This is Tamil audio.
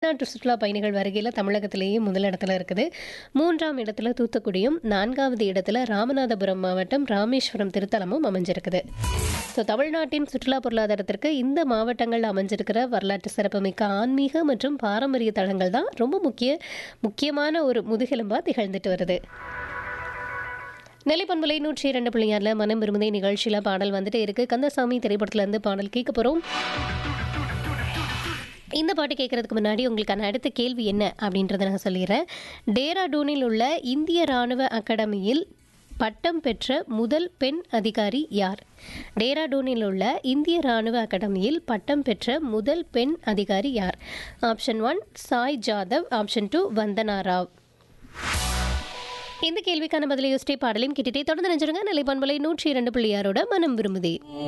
வெளிநாட்டு சுற்றுலா பயணிகள் வருகையில் தமிழகத்திலேயே முதலிடத்துல இருக்குது மூன்றாம் இடத்துல தூத்துக்குடியும் நான்காவது இடத்துல ராமநாதபுரம் மாவட்டம் ராமேஸ்வரம் திருத்தலமும் அமைஞ்சிருக்குது ஸோ தமிழ்நாட்டின் சுற்றுலா பொருளாதாரத்திற்கு இந்த மாவட்டங்கள் அமைஞ்சிருக்கிற வரலாற்று சிறப்புமிக்க ஆன்மீக மற்றும் பாரம்பரிய தலங்கள் தான் ரொம்ப முக்கிய முக்கியமான ஒரு முதுகெலும்பாக திகழ்ந்துட்டு வருது நெல்லிப்பண்பலை நூற்றி இரண்டு பிள்ளையாரில் மனம் விரும்புதே நிகழ்ச்சியில் பாடல் வந்துட்டு இருக்கு கந்தசாமி திரைப்படத்துலேருந்து பாடல் கேட்க போகிறோம் இந்த பாட்டு கேட்கறதுக்கு முன்னாடி உங்களுக்கான அடுத்த கேள்வி என்ன அப்படின்றத நான் சொல்லிடுறேன் டேராடூனில் உள்ள இந்திய ராணுவ அகாடமியில் பட்டம் பெற்ற முதல் பெண் அதிகாரி யார் டேராடூனில் உள்ள இந்திய ராணுவ அகாடமியில் பட்டம் பெற்ற முதல் பெண் அதிகாரி யார் option one Sai Jadhav option two Vandana Rao இந்த கேள்விக்கான பதிலை யோசிச்சே பாடலையும் கேட்டுட்டே தொடர்ந்து நினைச்சிருங்க நிலைப்பண்பலை நூற்றி இரண்டு புள்ளியாரோட மனம் விரும்புதே